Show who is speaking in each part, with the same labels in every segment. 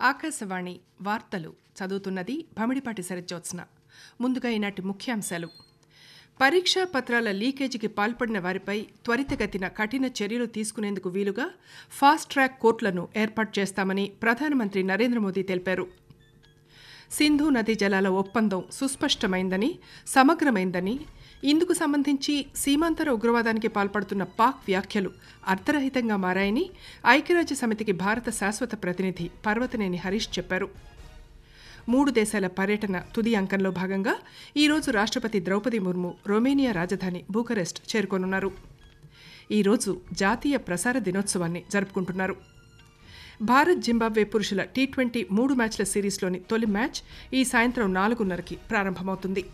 Speaker 1: ఆకాశవాణి వార్తలు చదువుతున్నది భమిడిపాటి సరిజ్యోత్స్న ముందుగా ఈనాటి ముఖ్యాంశాలు పరీక్షా పత్రాల లీకేజీకి పాల్పడిన వారిపై త్వరితగతిన కఠిన చర్యలు తీసుకునేందుకు వీలుగా ఫాస్ట్ ట్రాక్ కోర్టులను ఏర్పాటు చేస్తామని ప్రధానమంత్రి నరేంద్ర మోదీ తెలిపారు సింధు నదీ జలాల ఒప్పందం సుస్పష్టమైందని సమగ్రమైందని ఇందుకు సంబంధించి సీమాంతర ఉగ్రవాదానికి పాల్పడుతున్న పాక్ వ్యాఖ్యలు అర్థరహితంగా మారాయని ఐక్యరాజ్య సమితికి భారత శాశ్వత ప్రతినిధి పర్వతనేని హరీష్ చెప్పారు మూడు దేశాల పర్యటన తుది అంకంలో భాగంగా ఈరోజు రాష్ట్రపతి ద్రౌపది ముర్ము రొమేనియా రాజధాని బూకరెస్ట్ చేరుకోనున్నారు ఈరోజు జాతీయ ప్రసార దినోత్సవాన్ని జరుపుకుంటున్నారు భారత్ జింబాబ్వే పురుషుల టీ ట్వంటీ మూడు మ్యాచ్ల సిరీస్లోని తొలి మ్యాచ్ ఈ సాయంత్రం నాలుగున్నరకి ప్రారంభమవుతుంది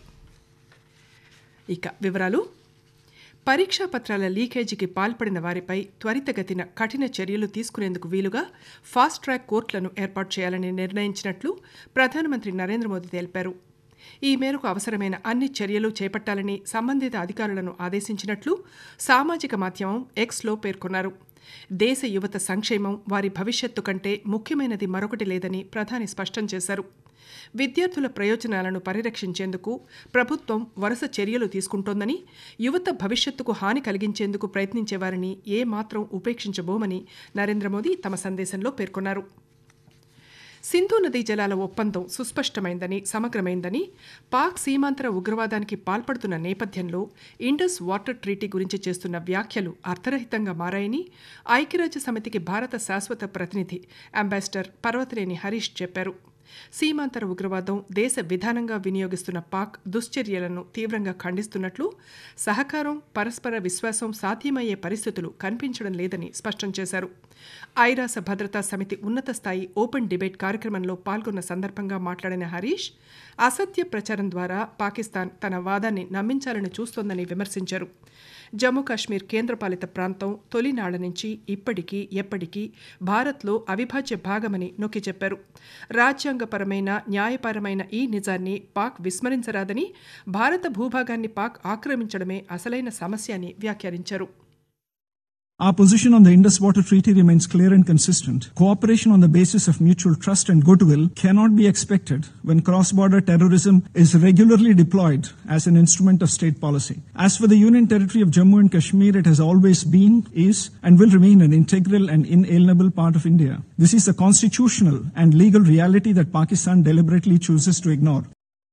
Speaker 1: ఇక వివరాలు పరీక్షా పత్రాల లీకేజీకి పాల్పడిన వారిపై త్వరితగతిన కఠిన చర్యలు తీసుకునేందుకు వీలుగా ఫాస్ట్ ట్రాక్ కోర్టులను ఏర్పాటు చేయాలని నిర్ణయించినట్లు ప్రధానమంత్రి నరేంద్ర మోదీ తెలిపారు ఈ మేరకు అవసరమైన అన్ని చర్యలు చేపట్టాలని సంబంధిత అధికారులను ఆదేశించినట్లు సామాజిక మాధ్యమం ఎక్స్లో పేర్కొన్నారు దేశ యువత సంక్షేమం వారి భవిష్యత్తు కంటే ముఖ్యమైనది మరొకటి లేదని ప్రధాని స్పష్టం చేశారు విద్యార్థుల ప్రయోజనాలను పరిరక్షించేందుకు ప్రభుత్వం వరుస చర్యలు తీసుకుంటోందని యువత భవిష్యత్తుకు హాని కలిగించేందుకు ప్రయత్నించేవారిని ఏమాత్రం ఉపేక్షించబోమని నరేంద్ర మోదీ తమ సందేశంలో పేర్కొన్నారు సింధు నదీ జలాల ఒప్పందం సుస్పష్టమైందని సమగ్రమైందని పాక్ సీమాంతర ఉగ్రవాదానికి పాల్పడుతున్న నేపథ్యంలో ఇండస్ వాటర్ ట్రీటీ గురించి చేస్తున్న వ్యాఖ్యలు అర్థరహితంగా మారాయని ఐక్యరాజ్య సమితికి భారత శాశ్వత ప్రతినిధి అంబాసిడర్ పర్వతనేని హరీష్ చెప్పారు సీమాంతర ఉగ్రవాదం దేశ విధానంగా వినియోగిస్తున్న పాక్ దుశ్చర్యలను తీవ్రంగా ఖండిస్తున్నట్లు సహకారం పరస్పర విశ్వాసం సాధ్యమయ్యే పరిస్థితులు కనిపించడం లేదని స్పష్టం చేశారు ఐరాస భద్రతా సమితి ఉన్నత స్థాయి ఓపెన్ డిబేట్ కార్యక్రమంలో పాల్గొన్న సందర్భంగా మాట్లాడిన హరీష్ అసత్య ప్రచారం ద్వారా పాకిస్తాన్ తన వాదాన్ని నమ్మించాలని చూస్తోందని విమర్శించారు జమ్మూ కాశ్మీర్ కేంద్రపాలిత ప్రాంతం తొలినాళ్ల నుంచి ఇప్పటికీ ఎప్పటికీ భారత్లో అవిభాజ్య భాగమని నొక్కి చెప్పారు రాజ్యాంగపరమైన న్యాయపరమైన ఈ నిజాన్ని పాక్ విస్మరించరాదని భారత భూభాగాన్ని పాక్ ఆక్రమించడమే అసలైన సమస్య అని వ్యాఖ్యానించారు
Speaker 2: Our position on the Indus Water Treaty remains clear and consistent. Cooperation on the basis of mutual trust and goodwill cannot be expected when cross-border terrorism is regularly deployed as an instrument of state policy. As for the Union Territory of Jammu and Kashmir, it has always been, is, and will remain an integral and inalienable part of India. This is a constitutional and legal reality that Pakistan deliberately chooses to ignore.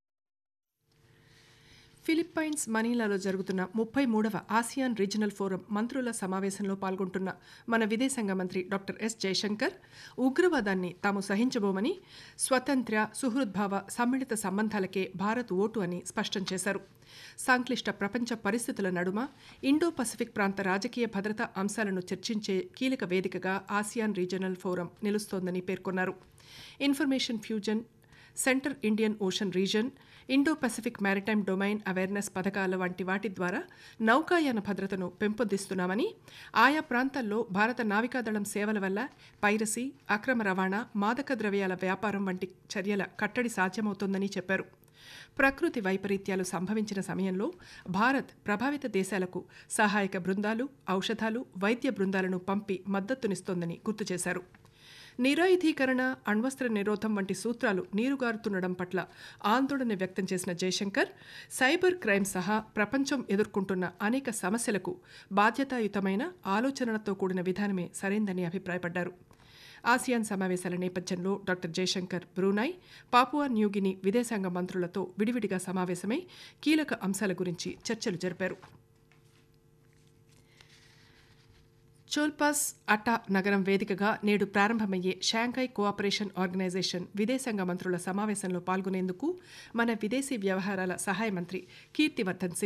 Speaker 1: Philippines మనీలాలో జరుగుతున్న ముప్పై మూడవ ASEAN regional forum మంత్రుల సమావేశంలో పాల్గొంటున్న మన విదేశాంగ మంత్రి డాక్టర్ ఎస్ జయశంకర్ ఉగ్రవాదాన్ని తాము సహించబోమని స్వతంత్ర సుహృద్భావ సమ్మిళిత సంబంధాలకే భారత్ ఓటు అని స్పష్టం చేశారు సంక్లిష్ట ప్రపంచ పరిస్థితుల నడుమ ఇండో పసిఫిక్ ప్రాంత రాజకీయ భద్రతా అంశాలను చర్చించే కీలక వేదికగా ఆసియాన్ రీజనల్ ఫోరం నిలుస్తోందని పేర్కొన్నారు information fusion centre Indian Ocean region Indo Pacific maritime domain awareness పథకాల వంటి వాటి ద్వారా నౌకాయాన భద్రతను పెంపొందిస్తున్నామని ఆయా ప్రాంతాల్లో భారత నావికాదళం సేవల వల్ల పైరసీ అక్రమ రవాణా మాదక ద్రవ్యాల వ్యాపారం వంటి చర్యల కట్టడి సాధ్యమవుతోందని చెప్పారు ప్రకృతి వైపరీత్యాలు సంభవించిన సమయంలో భారత్ ప్రభావిత దేశాలకు సహాయక బృందాలు ఔషధాలు వైద్య బృందాలను పంపి మద్దతునిస్తోందని గుర్తు చేశారు నిరాయుధీకరణ అణ్వస్త్ర నిరోధం వంటి సూత్రాలు నీరుగారుతుండడం పట్ల ఆందోళన వ్యక్తం చేసిన జయశంకర్ సైబర్ క్రైమ్ సహా ప్రపంచం ఎదుర్కొంటున్న అనేక సమస్యలకు బాధ్యతాయుతమైన ఆలోచనలతో కూడిన విధానమే సరైందని అభిప్రాయపడ్డారు ఆసియాన్ సమావేశాల నేపథ్యంలో doctor Jaishankar Brunei Papua New Guinea విదేశాంగ మంత్రులతో విడివిడిగా సమావేశమై కీలక అంశాల గురించి చర్చలు జరిపారు చోల్పాస్ అటా నగరం వేదికగా నేడు ప్రారంభమయ్యే షాంఘై కోఆపరేషన్ ఆర్గనైజేషన్ విదేశాంగ మంత్రుల సమావేశంలో పాల్గొనేందుకు మన విదేశీ వ్యవహారాల సహాయ మంత్రి కీర్తివర్ధన్ సింగ్